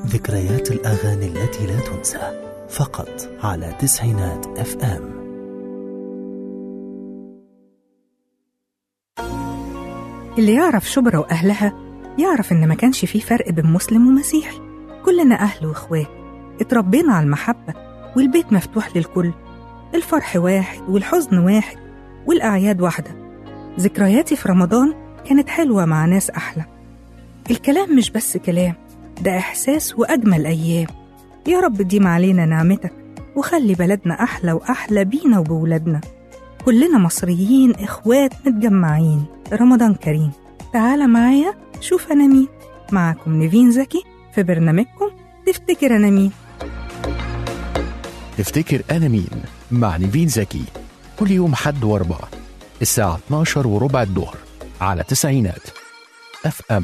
ذكريات الأغاني التي لا تنسى فقط على تسعينات اف ام اللي يعرف شبرا وأهلها يعرف إن ما كانش فيه فرق بين مسلم ومسيحي كلنا أهل وإخوات اتربينا على المحبة والبيت مفتوح للكل الفرح واحد والحزن واحد والأعياد واحدة ذكرياتي في رمضان كانت حلوة مع ناس أحلى الكلام مش بس كلام ده إحساس وأجمل أيام يا رب ديم علينا نعمتك وخلي بلدنا أحلى وأحلى بينا وبولادنا كلنا مصريين إخوات متجمعين رمضان كريم تعال معايا شوف أنا مين معاكم نيفين زكي في برنامجكم تفتكر أنا مين تفتكر أنا مين مع نيفين زكي كل يوم حد واربعة الساعة 12 وربع الظهر على تسعينات اف ام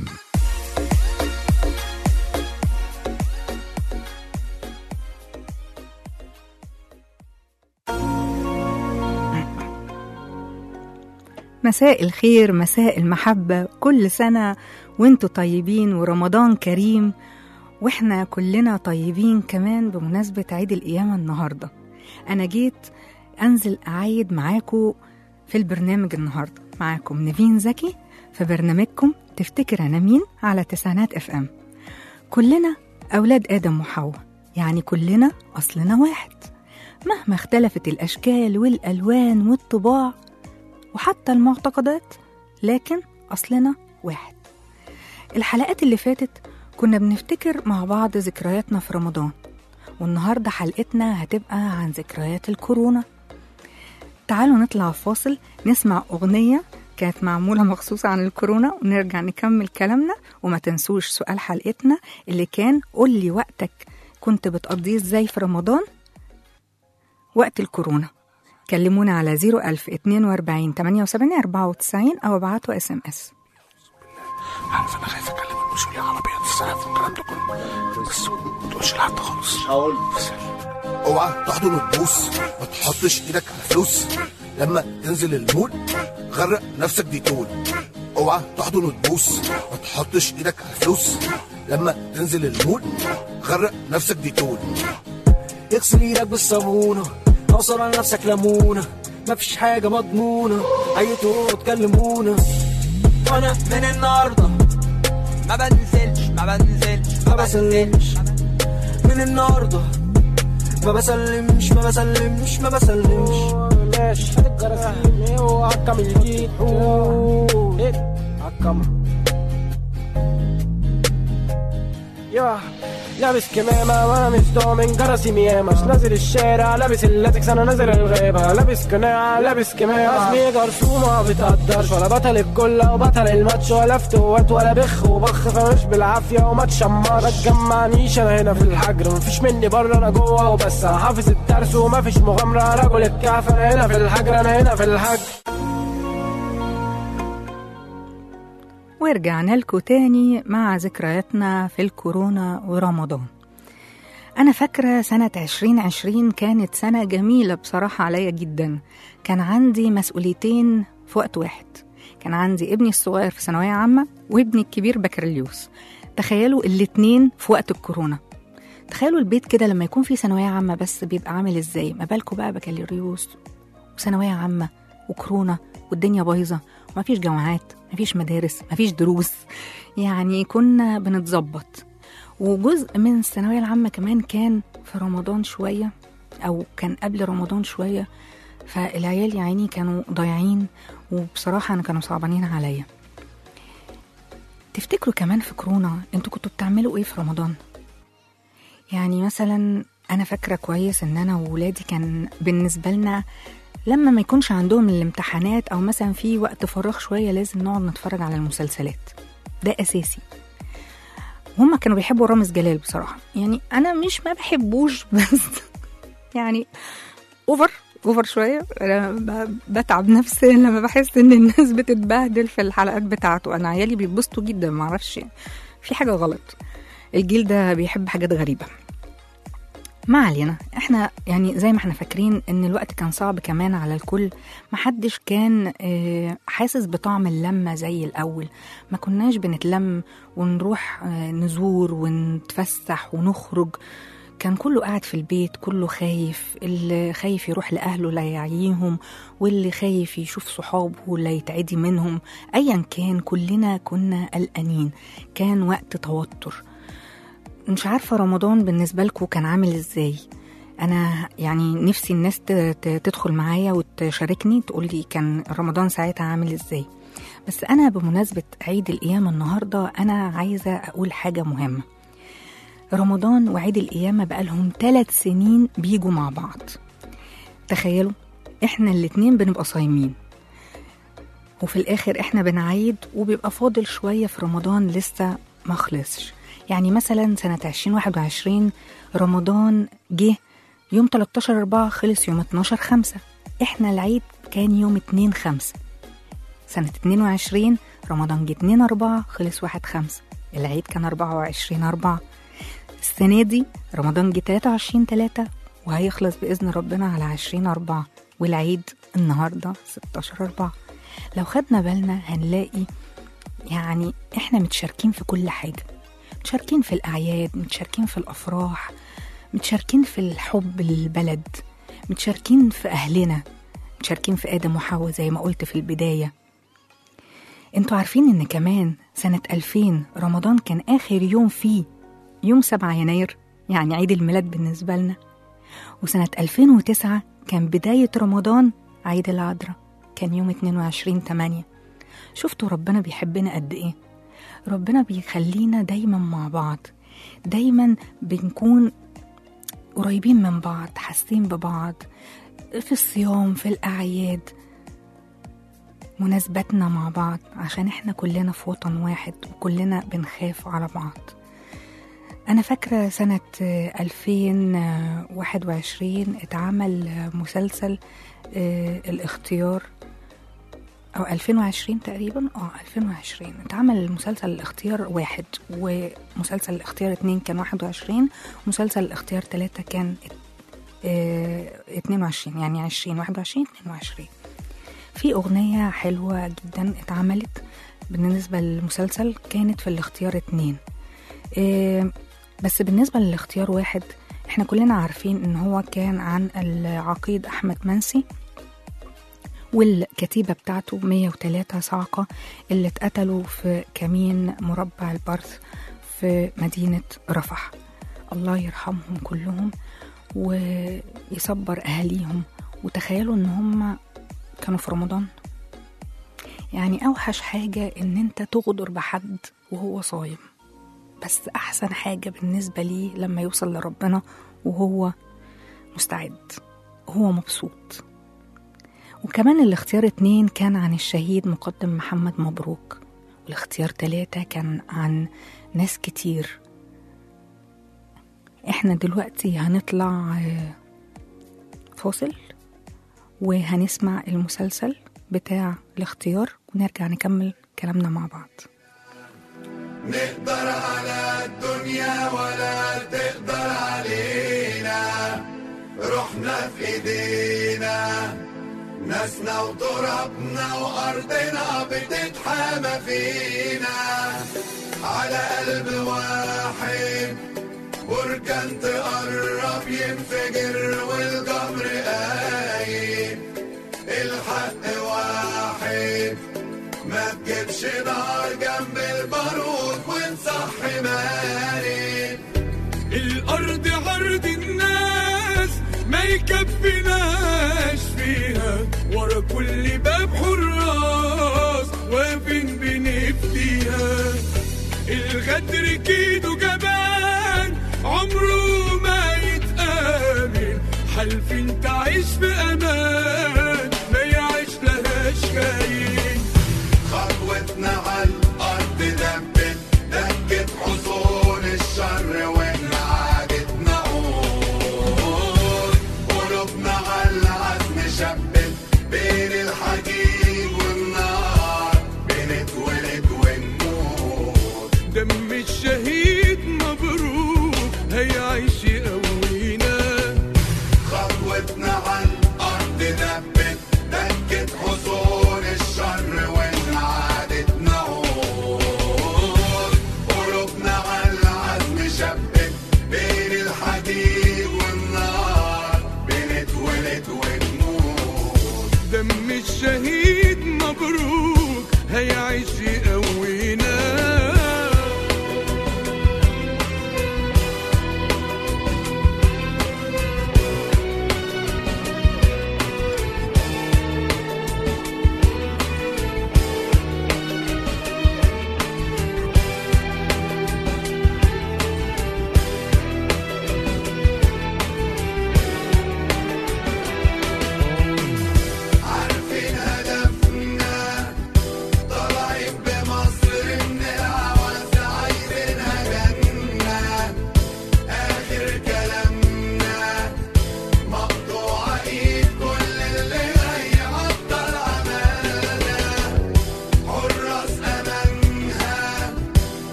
مساء الخير مساء المحبة كل سنة وانتوا طيبين ورمضان كريم واحنا كلنا طيبين كمان بمناسبة عيد القيامة النهاردة أنا جيت أنزل أعيد معاكم في البرنامج النهاردة معاكم نيفين زكي في برنامجكم تفتكر أنا مين على تسعينات اف ام كلنا أولاد آدم وحواء يعني كلنا أصلنا واحد مهما اختلفت الأشكال والألوان والطباع وحتى المعتقدات لكن أصلنا واحد الحلقات اللي فاتت كنا بنفتكر مع بعض ذكرياتنا في رمضان والنهاردة حلقتنا هتبقى عن ذكريات الكورونا تعالوا نطلع فاصل نسمع أغنية كانت معمولة مخصوصة عن الكورونا ونرجع نكمل كلامنا وما تنسوش سؤال حلقتنا اللي كان قول لي وقتك كنت بتقضيه ازاي في رمضان وقت الكورونا كلمونا على 01000 42 78 94 أو ابعتوا اس ام اس عارف انا خايف اكلم المسؤوليه العربيه في الساعه في الكلام ده كله بس ما تقولش لحد خالص هقول بس اوعى تحضن وتبوس ما تحطش ايدك على فلوس لما تنزل المول غرق نفسك ديتول اوعى تحضن وتبوس ما تحطش ايدك على فلوس لما تنزل المول غرق نفسك ديتول اغسل ايدك بالصابونة اوصل على نفسك ليمونة مفيش حاجة مضمونة عيطوا تكلمونا وانا من النهاردة ما بنزلش ما بنزلش ما بسلمش من النهاردة ما بسلمش ما بسلمش ما بسلمش ماشي الجرس وعكم الجيل عكم يا لابس كمامة وانا مش ضامن جرسي ميامش نازل الشارع لابس اللاتكس انا نازل الغابة لابس قناع لابس كمامة اسمي جرثومة ما بتقدرش ولا بطل الجلة وبطل الماتش ولا فتوات ولا بخ وبخ فمش بالعافية وما تشمرش ما تجمعنيش انا هنا في الحجر مفيش مني بره انا جوه وبس انا حافظ الدرس ومفيش مغامرة رجل الكهف انا هنا في الحجر انا هنا في الحجر ورجعنا لكم تاني مع ذكرياتنا في الكورونا ورمضان أنا فاكرة سنة 2020 كانت سنة جميلة بصراحة عليا جدا كان عندي مسؤوليتين في وقت واحد كان عندي ابني الصغير في ثانوية عامة وابني الكبير بكالوريوس تخيلوا الاتنين في وقت الكورونا تخيلوا البيت كده لما يكون في ثانوية عامة بس بيبقى عامل ازاي ما بالكوا بقى بكالوريوس وثانوية عامة وكورونا والدنيا بايظة ومفيش جامعات مفيش مدارس مفيش دروس يعني كنا بنتظبط وجزء من الثانوية العامة كمان كان في رمضان شوية أو كان قبل رمضان شوية فالعيال يا عيني كانوا ضايعين وبصراحة أنا كانوا صعبانين عليا تفتكروا كمان في كورونا انتوا كنتوا بتعملوا ايه في رمضان يعني مثلا انا فاكره كويس ان انا وولادي كان بالنسبه لنا لما ما يكونش عندهم الامتحانات او مثلا في وقت فراغ شويه لازم نقعد نتفرج على المسلسلات ده اساسي هما كانوا بيحبوا رامز جلال بصراحه يعني انا مش ما بحبوش بس يعني اوفر اوفر شويه انا ب- بتعب نفسيا لما بحس ان الناس بتتبهدل في الحلقات بتاعته انا عيالي بيتبسطوا جدا معرفش في حاجه غلط الجيل ده بيحب حاجات غريبه ما علينا احنا يعني زي ما احنا فاكرين ان الوقت كان صعب كمان على الكل محدش كان آه، حاسس بطعم اللمة زي الأول ما كناش بنتلم ونروح آه، نزور ونتفسح ونخرج كان كله قاعد في البيت كله خايف اللي خايف يروح لأهله لا يعيهم واللي خايف يشوف صحابه لا يتعدي منهم أيا كان كلنا كنا قلقانين كان وقت توتر مش عارفة رمضان بالنسبة لكم كان عامل ازاي أنا يعني نفسي الناس ت- ت- تدخل معايا وتشاركني تقولي كان رمضان ساعتها عامل ازاي بس أنا بمناسبة عيد القيامة النهاردة أنا عايزة أقول حاجة مهمة رمضان وعيد القيامة بقالهم ثلاث سنين بيجوا مع بعض تخيلوا احنا الاتنين بنبقى صايمين وفي الآخر احنا بنعيد وبيبقى فاضل شوية في رمضان لسه ما خلصش يعني مثلا سنة 2021 رمضان جه يوم 13 4 خلص يوم 12 5 احنا العيد كان يوم 2 5 سنة 22 رمضان جه 2 4 خلص 1 5 العيد كان 24 4 السنة دي رمضان جه 23 3 وهيخلص بإذن ربنا على 20 4 والعيد النهاردة 16 4 لو خدنا بالنا هنلاقي يعني احنا متشاركين في كل حاجة متشاركين في الأعياد متشاركين في الأفراح متشاركين في الحب للبلد متشاركين في أهلنا متشاركين في آدم وحواء زي ما قلت في البداية انتوا عارفين ان كمان سنة 2000 رمضان كان آخر يوم فيه يوم 7 يناير يعني عيد الميلاد بالنسبة لنا وسنة 2009 كان بداية رمضان عيد العذراء كان يوم 22 8 شفتوا ربنا بيحبنا قد ايه ربنا بيخلينا دايما مع بعض دايما بنكون قريبين من بعض حاسين ببعض في الصيام في الأعياد مناسباتنا مع بعض عشان احنا كلنا في وطن واحد وكلنا بنخاف على بعض أنا فاكرة سنة آه، 2021 اتعمل آه، مسلسل آه، الاختيار أو 2020 تقريبا اه 2020 اتعمل المسلسل الاختيار واحد ومسلسل الاختيار اتنين كان 21 ومسلسل الاختيار تلاتة كان ات- اه 22 يعني 20 21 22 في أغنية حلوة جدا اتعملت بالنسبة للمسلسل كانت في الاختيار اتنين اه بس بالنسبة للاختيار واحد احنا كلنا عارفين ان هو كان عن العقيد أحمد منسي والكتيبة بتاعته 103 صاعقة اللي اتقتلوا في كمين مربع البرث في مدينة رفح الله يرحمهم كلهم ويصبر أهاليهم وتخيلوا إن هم كانوا في رمضان يعني أوحش حاجة إن أنت تغدر بحد وهو صايم بس أحسن حاجة بالنسبة لي لما يوصل لربنا وهو مستعد وهو مبسوط وكمان الاختيار اتنين كان عن الشهيد مقدم محمد مبروك والاختيار تلاتة كان عن ناس كتير احنا دلوقتي هنطلع آه، فاصل وهنسمع المسلسل بتاع الاختيار ونرجع نكمل كلامنا مع بعض نقدر على الدنيا ولا تقدر علينا روحنا في ايدينا ناسنا وترابنا وارضنا بتتحامى فينا على قلب واحد بركان تقرب ينفجر والجمر قايم الحق واحد ما تجيبش نار جنب البارود ونصحي مارد الأرض عرض الناس ما يكفيناش فيها ورا كل باب حراس واقفين بنفديها الغدر كيدو جبان عمره ما يتآمن حالفين تعيش في أمان ما يعيش لهاش خاين خطوتنا على الأرض دبت دكت حصون الشر وانعادت نقود قلوبنا على العزم شبت بين الحديد والنار بنتولد ونموت دم الشهيد مبروك هيعيش يقوينا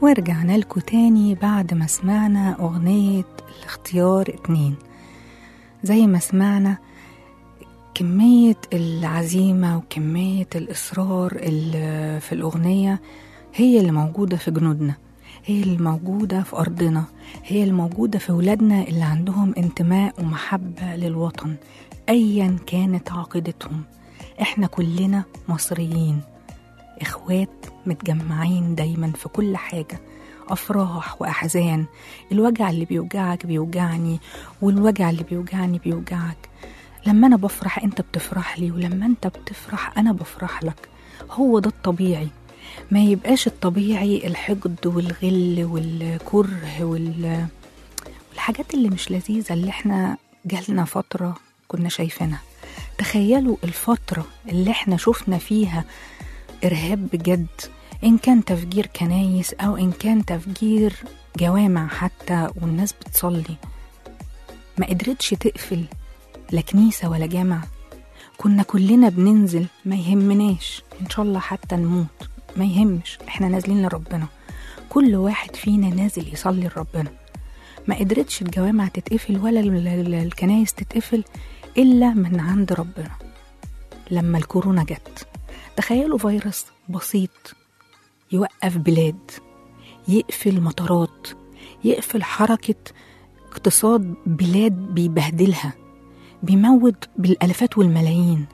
ورجعنا لكم تاني بعد ما سمعنا أغنية الاختيار اتنين زي ما سمعنا كمية العزيمة وكمية الإصرار اللي في الأغنية هي اللي موجودة في جنودنا هي اللي موجودة في أرضنا هي اللي موجودة في ولادنا اللي عندهم انتماء ومحبة للوطن أيا كانت عقيدتهم احنا كلنا مصريين اخوات متجمعين دايما في كل حاجة أفراح وأحزان الوجع اللي بيوجعك بيوجعني والوجع اللي بيوجعني بيوجعك لما أنا بفرح أنت بتفرح لي ولما أنت بتفرح أنا بفرح لك هو ده الطبيعي ما يبقاش الطبيعي الحقد والغل والكره وال... والحاجات اللي مش لذيذة اللي احنا جالنا فترة كنا شايفينها تخيلوا الفترة اللي احنا شفنا فيها إرهاب بجد إن كان تفجير كنايس أو إن كان تفجير جوامع حتى والناس بتصلي ما قدرتش تقفل لا كنيسة ولا جامع كنا كلنا بننزل ما يهمناش إن شاء الله حتى نموت ما يهمش إحنا نازلين لربنا كل واحد فينا نازل يصلي لربنا ما قدرتش الجوامع تتقفل ولا ال- ال- الكنايس تتقفل إلا من عند ربنا لما الكورونا جت تخيلوا فيروس بسيط يوقف بلاد يقفل مطارات يقفل حركة اقتصاد بلاد بيبهدلها بيموت بالالافات والملايين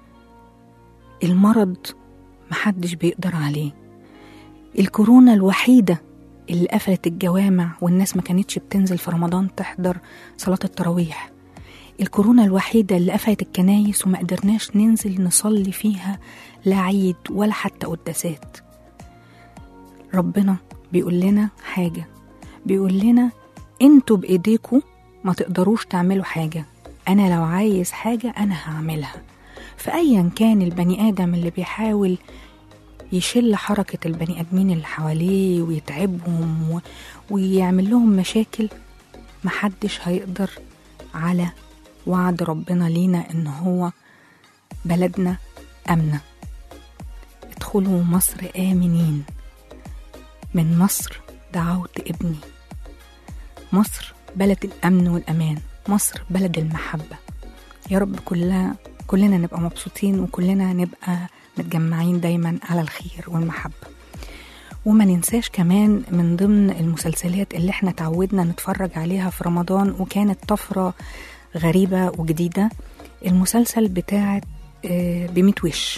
المرض محدش بيقدر عليه الكورونا الوحيدة اللي قفلت الجوامع والناس ما كانتش بتنزل في رمضان تحضر صلاة التراويح الكورونا الوحيدة اللي قفلت الكنايس وما قدرناش ننزل نصلي فيها لا عيد ولا حتى قداسات ربنا بيقول لنا حاجة بيقول لنا انتوا بايديكوا ما تقدروش تعملوا حاجة انا لو عايز حاجة انا هعملها فايا كان البني ادم اللي بيحاول يشل حركة البني ادمين اللي حواليه ويتعبهم و... ويعمل لهم مشاكل محدش هيقدر على وعد ربنا لينا ان هو بلدنا امنه ادخلوا مصر امنين من مصر دعوت ابني مصر بلد الامن والامان مصر بلد المحبه يا رب كلنا كلنا نبقى مبسوطين وكلنا نبقى متجمعين دايما على الخير والمحبه وما ننساش كمان من ضمن المسلسلات اللي احنا تعودنا نتفرج عليها في رمضان وكانت طفرة غريبة وجديدة المسلسل بتاع بميت وش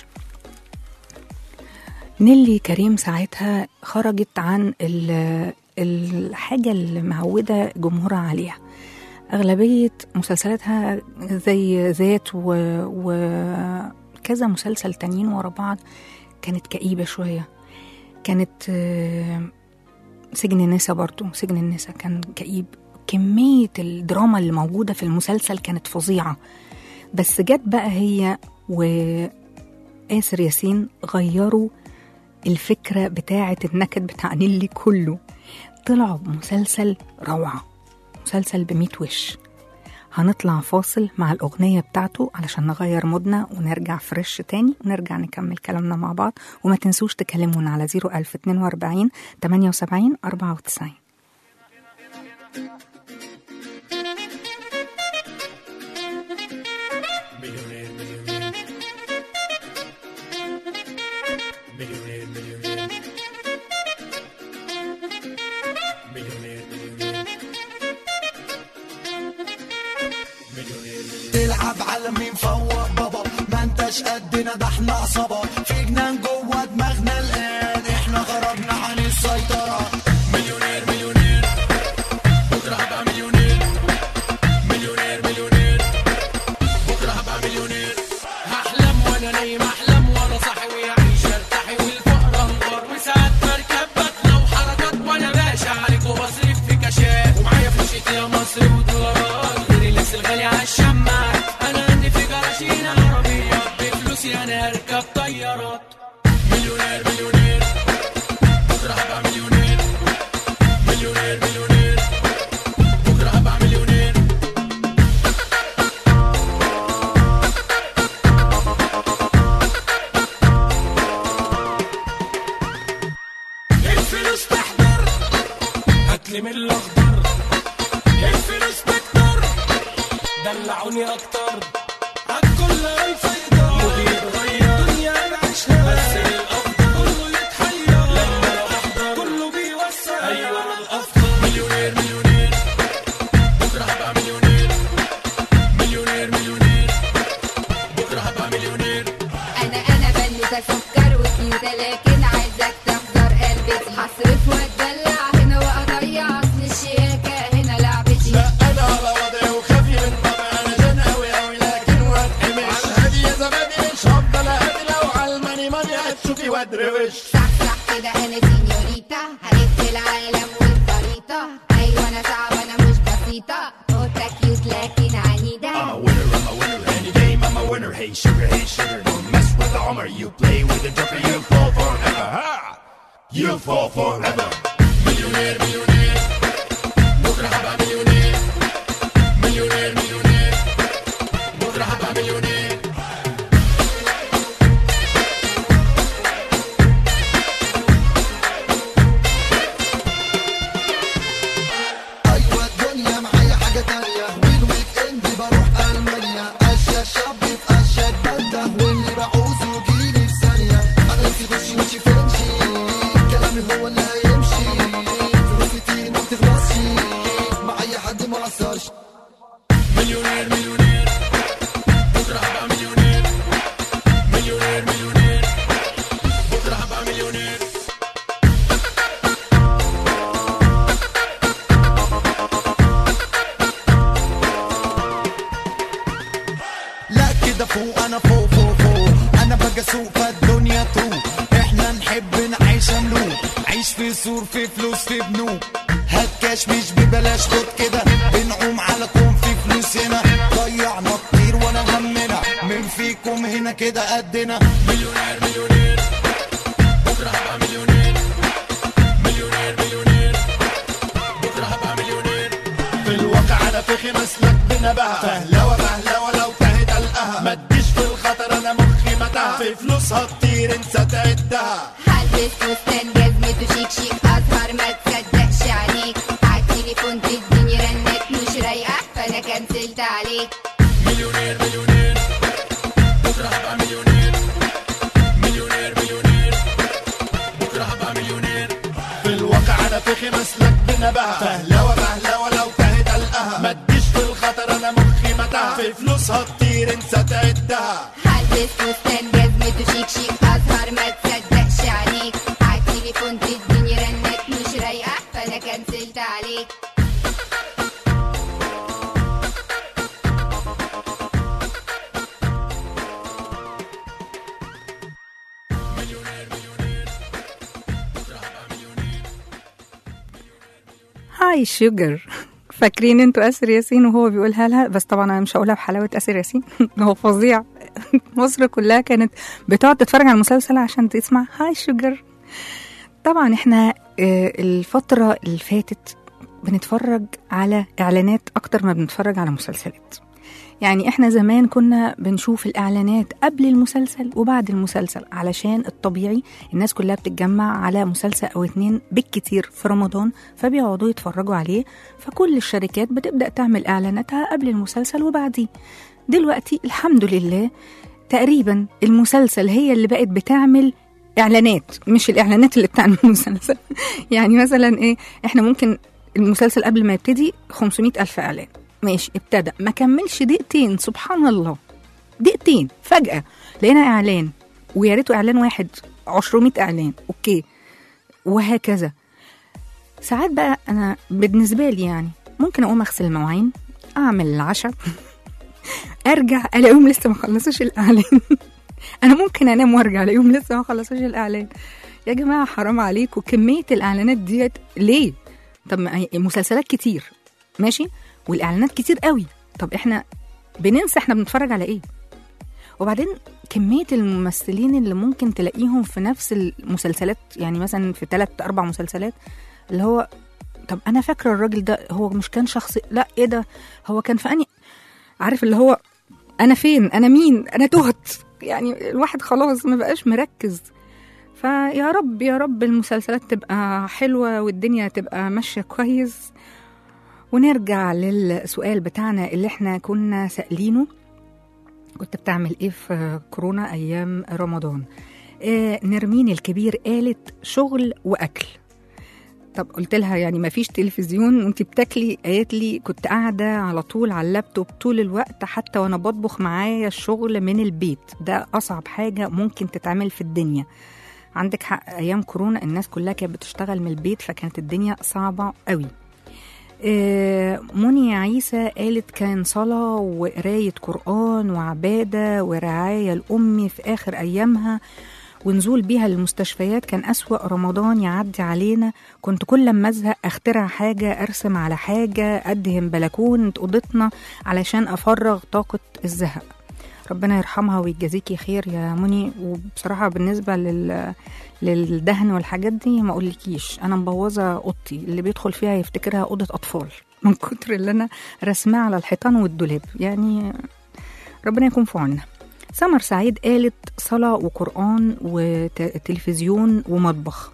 نيلي كريم ساعتها خرجت عن ال- الحاجة اللي معودة جمهورها عليها أغلبية مسلسلاتها زي ذات و- وكذا مسلسل تانيين ورا بعض كانت كئيبة شوية كانت آه، سجن النسا برضو سجن النسا كان كئيب كمية الدراما اللي موجودة في المسلسل كانت فظيعة بس جت بقى هي وآسر ياسين غيروا الفكرة بتاعة النكد بتاع نيلي كله طلعوا بمسلسل روعة مسلسل بميت وش هنطلع فاصل مع الأغنية بتاعته علشان نغير مودنا ونرجع فريش تاني ونرجع نكمل كلامنا مع بعض وما تنسوش تكلمونا على 01042 78 94 تلعب على مين فوق بابا ما انتش قدنا ده احنا عصابة في جنان جوه دماغنا الآن احنا خرجنا عن السيطرة مليونير مليونير بكرة هبقى مليونير مليونير مليونير بكرة هبقى مليونير هحلم وانا نايم احلم وانا صاحي ويعيش ارتاحي والفقر انظر وساعات بركب بطلع وحركات وانا ماشي عليك وبصرف في كاشات ومعايا فلوس يا مصر ودولارات غير اللبس الغالي على الشماعات انا عندي في جراشين عربيات بفلوسي انا هركب طيارات مليونير مليونير بكرة هبقى مليونير مليونير مليونير بكرة هبقى مليونير الفلوس تحضر من الاخضر الفلوس بكتر دلعوني اكتر عالكل هنسيطر مودي يتغير دنيا نعيشها بس الافضل كله يتحير لما انا بحضر كله بيوسع ايوه انا الافضل مليونير مليونير بكره هبقى مليونير مليونير مليونير بكره هبقى مليونير انا انا بنوتة سكر وكيوتة لكن عايزك تحضر قلبي هصرف واتدلع هنا واضيع اصل الشياكة هنا لعبتي لا انا على وضعي وخافي من طبعي انا جن اوي اوي لكن واتقمش على الهادي يا زبادي مش هفضل اهدي لو على الماني ماني هتشوفي وادروش صح صح كده انا سينيوريتا هلف العالم والخريطة ايوه انا صعبة انا مش بسيطة قطة كيوت لكن عنيدة I'm a winner, I'm a winner, any game I'm a winner. Hey sugar, hey sugar, don't mess with the Homer. You play with the Joker, you fall forever. Ha! You fall forever. مليونير مليونير بكره هبقى مليونير مليونير مليونير بكره هبقى مليونير ايوه الدنيا معايا حاجه تانية والويك اند بروح المانيا اشياء شاب في اشياء بلده واللي بعوزه يجيلي في ثانيه انا في غشي وشي فرنشي كلامي هو اللي هيمشي فلوسي كتير ما بتخلصش مع اي حد ما اثرش مليونير مليونير بكره هبقى مليونير مليونير مليونير بكره هبقى مليونير لا كده فوق انا فوق فوق فوق انا بقى سوق فالدنيا تروق احنا نحب نعيش ملوك عيش في سور في فلوس في بنوك هات كاش مش ببلاش خد كده بنعوم على كوم في فلوس هنا ضيعنا كتير ولا همنا من فيكم هنا كده قدنا مليونير مليونير بكره هبقى مليونير مليونير مليونير بكره هبقى مليونير في الواقع انا في خمس لك بنبهة فهلوة مهلوة لو تهت القها ما تجيش في الخطر انا مخي متاهة في فلوسها كتير انسى تعدها هلبس فستان جزمته شيك شيك أزهر ما تصدقش عليك عالتليفون تديني رنات مش رايقة فأنا كنسلت عليك مليونير مليونير بكره هبقى مليونير مليونير مليونير بكره هبقى مليونير في الواقع انا في خمس لك بنبهة فهلوة مهلوة لو تهت القها ما تجيش في الخطر انا مخي متاهة في فلوسها كتير انسى تعدها هلبس فستان جزمته شيك شيك أزهر ما تصدقش عليك عالتليفون تديني رنات مش رايقة فأنا كنسلت عليك هاي شوجر فاكرين انتوا اسر ياسين وهو بيقولها لها بس طبعا انا مش هقولها بحلاوه اسر ياسين هو فظيع مصر كلها كانت بتقعد تتفرج على المسلسل عشان تسمع هاي شوجر طبعا احنا آه، الفتره اللي فاتت بنتفرج على اعلانات اكتر ما بنتفرج على مسلسلات يعني احنا زمان كنا بنشوف الاعلانات قبل المسلسل وبعد المسلسل علشان الطبيعي الناس كلها بتتجمع على مسلسل او اتنين بالكتير في رمضان فبيقعدوا يتفرجوا عليه فكل الشركات بتبدا تعمل اعلاناتها قبل المسلسل وبعديه دلوقتي الحمد لله تقريبا المسلسل هي اللي بقت بتعمل اعلانات مش الاعلانات اللي بتعمل المسلسل يعني مثلا ايه احنا ممكن المسلسل قبل ما يبتدي 500 الف اعلان ماشي ابتدى ما كملش دقيقتين سبحان الله دقيقتين فجأة لقينا إعلان ويا ريته إعلان واحد 200 إعلان أوكي وهكذا ساعات بقى أنا بالنسبة لي يعني ممكن أقوم أغسل المواعين أعمل العشاء أرجع ألاقيهم لسه ما خلصوش الإعلان أنا ممكن أنام وأرجع ألاقيهم لسه ما خلصوش الإعلان يا جماعة حرام عليكم كمية الإعلانات ديت ليه؟ طب ما هي مسلسلات كتير ماشي والاعلانات كتير قوي طب احنا بننسى احنا بنتفرج على ايه وبعدين كمية الممثلين اللي ممكن تلاقيهم في نفس المسلسلات يعني مثلا في ثلاث أربع مسلسلات اللي هو طب أنا فاكرة الراجل ده هو مش كان شخصي لا إيه ده هو كان في أني عارف اللي هو أنا فين أنا مين أنا تهت يعني الواحد خلاص ما بقاش مركز فيا رب يا رب المسلسلات تبقى حلوة والدنيا تبقى ماشية كويس ونرجع للسؤال بتاعنا اللي احنا كنا سألينه كنت بتعمل ايه في كورونا ايام رمضان آه نرمين الكبير قالت شغل واكل طب قلت لها يعني ما فيش تلفزيون وانت بتاكلي قالت لي كنت قاعده على طول على اللابتوب طول الوقت حتى وانا بطبخ معايا الشغل من البيت ده اصعب حاجه ممكن تتعمل في الدنيا عندك حق ايام كورونا الناس كلها كانت بتشتغل من البيت فكانت الدنيا صعبه قوي آه، منى عيسى قالت كان صلاة وقراية قرآن وعبادة ورعاية لأمي في آخر أيامها ونزول بيها للمستشفيات كان أسوأ رمضان يعدي علينا كنت كل ما أزهق أخترع حاجة أرسم على حاجة أدهن بلكونة أوضتنا علشان أفرغ طاقة الزهق ربنا يرحمها ويجازيكي خير يا مني وبصراحة بالنسبة لل... للدهن والحاجات دي ما أقولكيش أنا مبوظة أوضتي اللي بيدخل فيها يفتكرها أوضة أطفال من كتر اللي أنا رسمها على الحيطان والدولاب يعني ربنا يكون في عوننا سمر سعيد قالت صلاة وقرآن وتلفزيون ومطبخ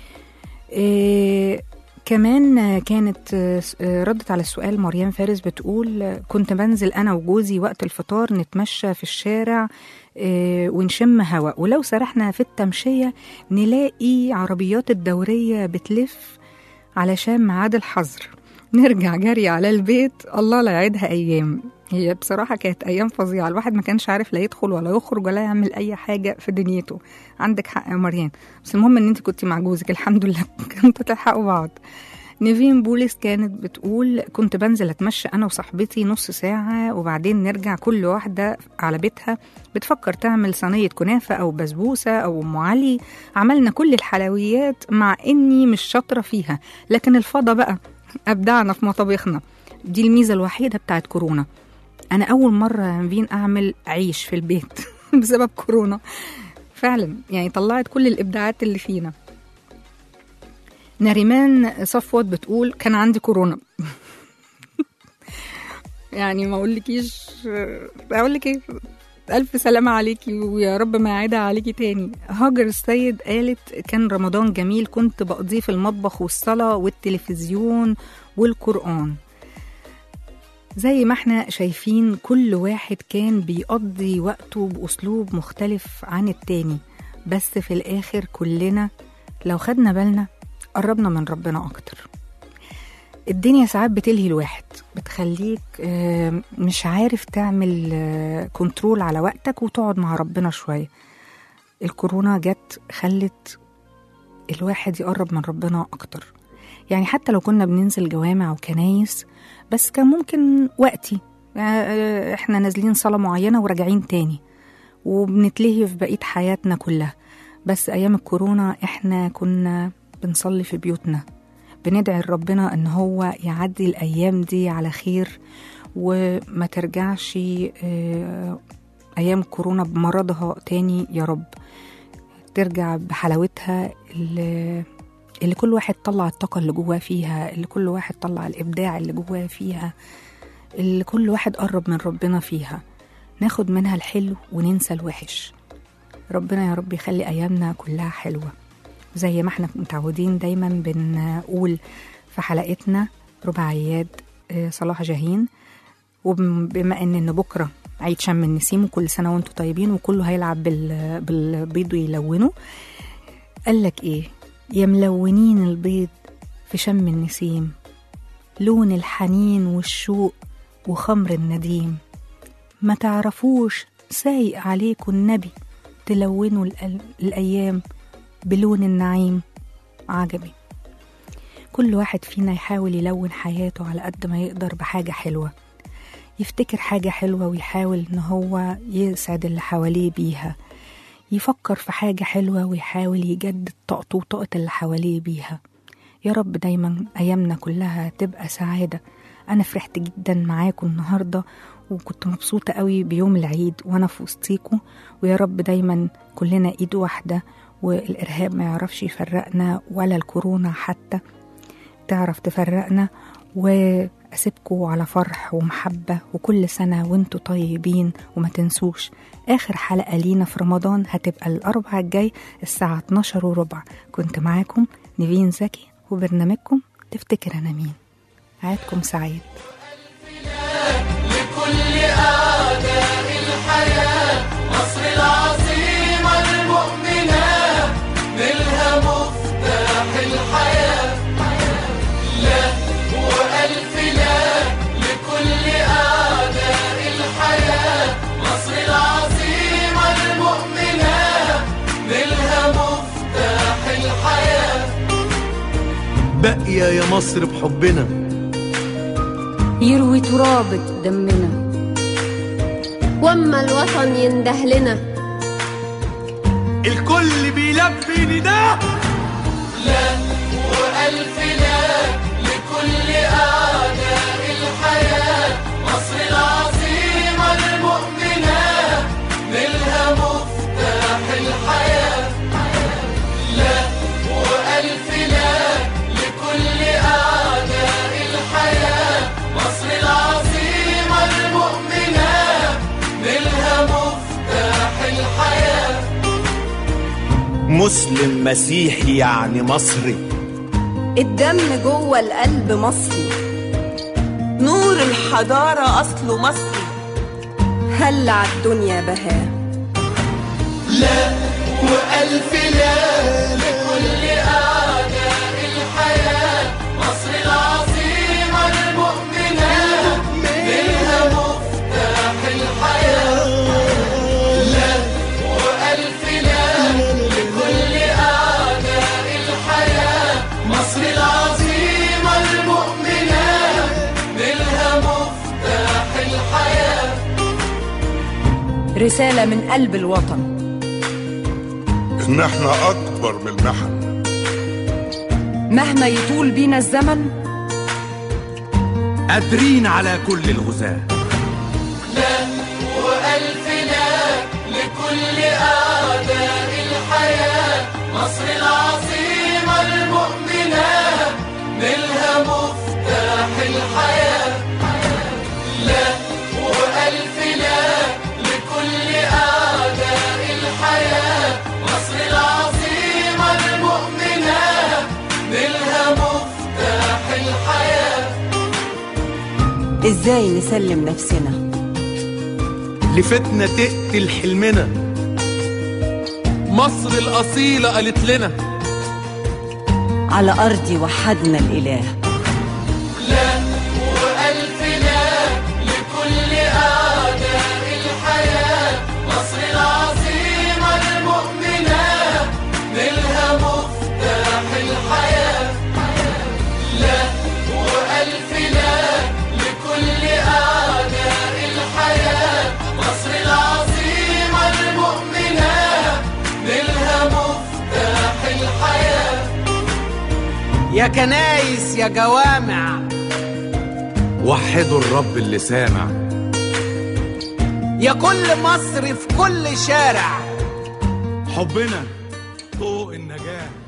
إيه كمان كانت آه، ردت على السؤال مريم فارس بتقول آه، كنت بنزل أنا وجوزي وقت الفطار نتمشى في الشارع آه، ونشم هواء ولو سرحنا في التمشية نلاقي عربيات الدورية بتلف علشان ميعاد الحظر نرجع جري على البيت الله لا يعيدها أيام هي بصراحة كانت أيام فظيعة الواحد ما كانش عارف لا يدخل ولا يخرج ولا يعمل أي حاجة في دنيته عندك حق يا مريم بس المهم إن أنت كنتي مع جوزك الحمد لله كنتوا تلحقوا بعض نيفين بوليس كانت بتقول كنت بنزل اتمشى انا وصاحبتي نص ساعة وبعدين نرجع كل واحدة على بيتها بتفكر تعمل صينية كنافة او بسبوسة او ام علي عملنا كل الحلويات مع اني مش شاطرة فيها لكن الفضا بقى ابدعنا في مطابخنا دي الميزة الوحيدة بتاعت كورونا انا اول مرة يا نيفين اعمل عيش في البيت بسبب كورونا فعلا يعني طلعت كل الابداعات اللي فينا نريمان صفوت بتقول كان عندي كورونا يعني ما اقولكيش اقول لك ايه الف سلامه عليكي ويا رب ما يعيدها عليكي تاني هاجر السيد قالت كان رمضان جميل كنت بقضيه في المطبخ والصلاه والتلفزيون والقران زي ما احنا شايفين كل واحد كان بيقضي وقته بأسلوب مختلف عن التاني بس في الآخر كلنا لو خدنا بالنا قربنا من ربنا أكتر الدنيا ساعات بتلهي الواحد بتخليك آه، مش عارف تعمل آه، كنترول على وقتك وتقعد مع ربنا شوية الكورونا جت خلت الواحد يقرب من ربنا أكتر يعني حتى لو كنا بننزل جوامع وكنايس بس كان ممكن وقتي آه، احنا نازلين صلاة معينة وراجعين تاني وبنتلهي في بقية حياتنا كلها بس أيام الكورونا احنا كنا بنصلي في بيوتنا بندعي لربنا ان هو يعدي الايام دي على خير وما ترجعش آه، ايام كورونا بمرضها تاني يا رب ترجع بحلاوتها اللي, اللي كل واحد طلع الطاقة اللي جواه فيها اللي كل واحد طلع الإبداع اللي جواه فيها اللي كل واحد قرب من ربنا فيها ناخد منها الحلو وننسى الوحش ربنا يا رب يخلي أيامنا كلها حلوة زي ما احنا متعودين دايما بنقول في حلقتنا رباعيات آه، صلاح جاهين وبما ان ان بكره عيد شم النسيم وكل سنه وانتم طيبين وكله هيلعب بال... بالبيض ويلونه قال لك ايه يا ملونين البيض في شم النسيم لون الحنين والشوق وخمر النديم ما تعرفوش سايق عليكم النبي تلونوا الأل- الأيام بلون النعيم عجبي كل واحد فينا يحاول يلون حياته على قد ما يقدر بحاجة حلوة يفتكر حاجة حلوة ويحاول إن هو يسعد اللي حواليه بيها يفكر في حاجة حلوة ويحاول يجدد طاقته وطاقة اللي حواليه بيها يا رب دايما أيامنا كلها تبقى سعادة أنا فرحت جدا معاكم النهاردة وكنت مبسوطة قوي بيوم العيد وأنا في وسطيكم ويا رب دايما كلنا إيد واحدة والإرهاب ما يعرفش يفرقنا ولا الكورونا حتى تعرف تفرقنا أسيبكم على فرح ومحبة وكل سنة وانتوا طيبين وما تنسوش آخر حلقة لينا في رمضان هتبقى الأربع الجاي الساعة 12 وربع كنت معاكم نيفين زكي وبرنامجكم تفتكر أنا مين عيدكم سعيد لكل أعداء الحياة مصر العظيمة المؤمنة نلها مفتاح الحياة لا وألف لا لكل أعداء الحياة مصر العظيمة المؤمنة نلها مفتاح الحياة باقية يا مصر بحبنا يروي ترابة دمنا واما الوطن ينده لنا الكل بيلبي نداه لا وألف لا لكل أعداء الحياة مصر العظيمة المؤمنة نلها مفتاح الحياة لا وألف لا لكل أعداء الحياة مصر العظيمة المؤمنة نلها مفتاح الحياة مسلم مسيحي يعني مصري الدم جوه القلب مصري نور الحضارة أصله مصري هلع الدنيا بهاه لا وألف لا لكل أعداء الحياة مصر العظيمة المؤمنة منها مفتاح الحياة لا وألف لا لكل أعداء الحياة مصر العظيمة المؤمنة منها مفتاح الحياة رسالة من قلب الوطن ان احنا اكبر من المحن مهما يطول بينا الزمن قادرين على كل الغزاة لا وألف لا لكل أعداء الحياة مصر العظيمة المؤمنة نلها مفتاح الحياة لا وألف لا لكل أعداء الحياة مصر العظيمة المؤمنة نلها مفتاح الحياة إزاي نسلم نفسنا لفتنا تقتل حلمنا مصر الأصيلة قالت لنا على أرضي وحدنا الإله لا وألف لا لكل أعداء الحياة مصر العظيمة المؤمنة نلها مفتاح الحياة لا وألف لا لكل أعداء الحياة مصر العظيمة المؤمنة نلها مفتاح الحياة يا كنايس يا جوامع وحدوا الرب اللي سامع يا كل مصر في كل شارع حبنا طوق النجاة